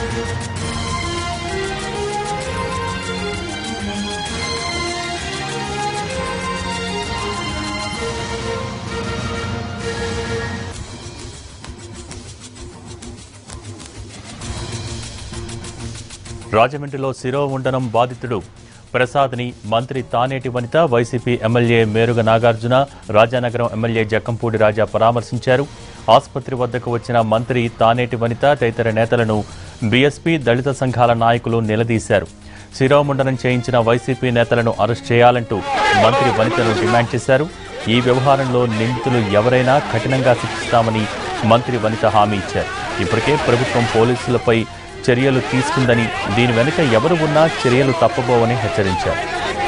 రాజమండ్రిలో శిరోముండనం బాధితుడు ప్రసాద్ని మంత్రి తానేటి వనిత వైసీపీ ఎమ్మెల్యే మేరుగ నాగార్జున రాజానగరం ఎమ్మెల్యే జక్కంపూడి రాజా పరామర్శించారు ఆసుపత్రి వద్దకు వచ్చిన మంత్రి తానేటి వనిత తదితర నేతలను బీఎస్పీ దళిత సంఘాల నాయకులు నిలదీశారు శిరోముండనం చేయించిన వైసీపీ నేతలను అరెస్ట్ చేయాలంటూ మంత్రి వనితను డిమాండ్ చేశారు ఈ వ్యవహారంలో నిందితులు ఎవరైనా కఠినంగా శిక్షిస్తామని మంత్రి వనిత హామీ ఇచ్చారు ఇప్పటికే ప్రభుత్వం పోలీసులపై చర్యలు తీసుకుందని దీని వెనుక ఎవరు ఉన్నా చర్యలు తప్పబోవని హెచ్చరించారు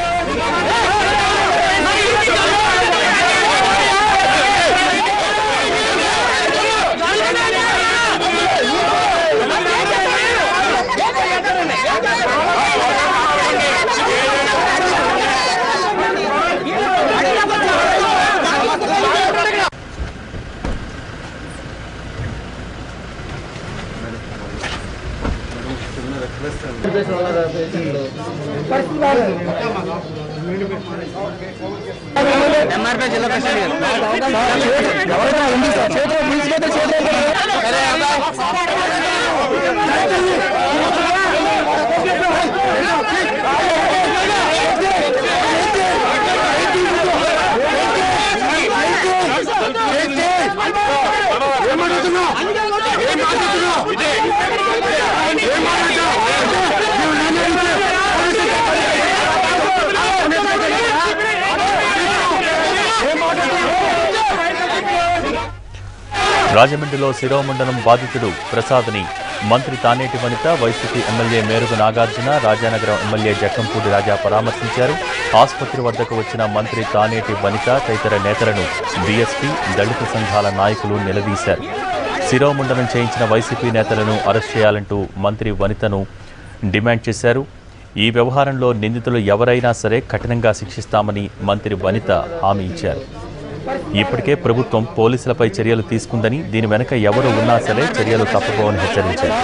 రాజమండ్రిలో శిరోమండలం బాధితుడు ప్రసాద్ని మంత్రి తానేటి వనిత వైసీపీ ఎమ్మెల్యే మేరుగు నాగార్జున రాజానగరం ఎమ్మెల్యే జక్కంపూడి రాజా పరామర్శించారు ఆసుపత్రి వద్దకు వచ్చిన మంత్రి తానేటి వనిత తదితర నేతలను బీఎస్పీ దళిత సంఘాల నాయకులు నిలదీశారు శిరోముండనం చేయించిన వైసీపీ నేతలను అరెస్ట్ చేయాలంటూ మంత్రి వనితను డిమాండ్ చేశారు ఈ వ్యవహారంలో నిందితులు ఎవరైనా సరే కఠినంగా శిక్షిస్తామని మంత్రి వనిత హామీ ఇచ్చారు ఇప్పటికే ప్రభుత్వం పోలీసులపై చర్యలు తీసుకుందని దీని వెనక ఎవరు ఉన్నా సరే చర్యలు తప్పబోవని హెచ్చరించారు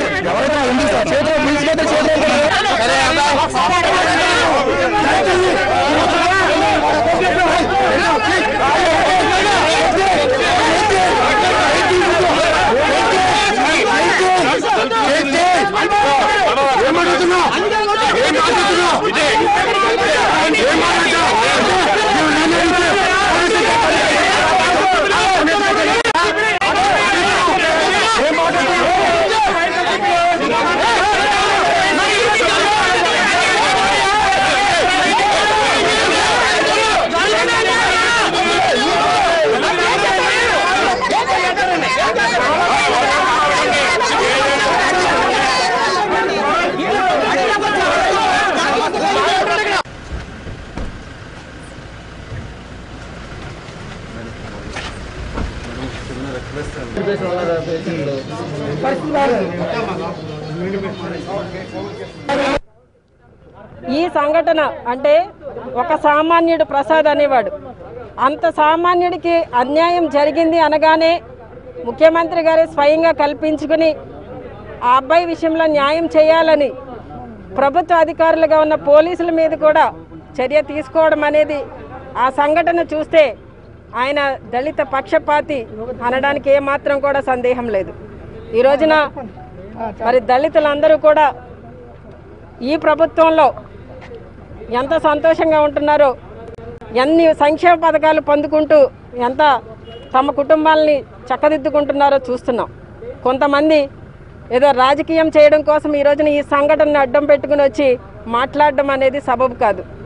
ఈ సంఘటన అంటే ఒక సామాన్యుడు ప్రసాద్ అనేవాడు అంత సామాన్యుడికి అన్యాయం జరిగింది అనగానే ముఖ్యమంత్రి గారు స్వయంగా కల్పించుకుని ఆ అబ్బాయి విషయంలో న్యాయం చేయాలని ప్రభుత్వ అధికారులుగా ఉన్న పోలీసుల మీద కూడా చర్య తీసుకోవడం అనేది ఆ సంఘటన చూస్తే ఆయన దళిత పక్షపాతి అనడానికి ఏమాత్రం కూడా సందేహం లేదు ఈ రోజున మరి దళితులందరూ కూడా ఈ ప్రభుత్వంలో ఎంత సంతోషంగా ఉంటున్నారో ఎన్ని సంక్షేమ పథకాలు పొందుకుంటూ ఎంత తమ కుటుంబాలని చక్కదిద్దుకుంటున్నారో చూస్తున్నాం కొంతమంది ఏదో రాజకీయం చేయడం కోసం ఈ రోజున ఈ సంఘటనను అడ్డం పెట్టుకుని వచ్చి మాట్లాడడం అనేది సబబు కాదు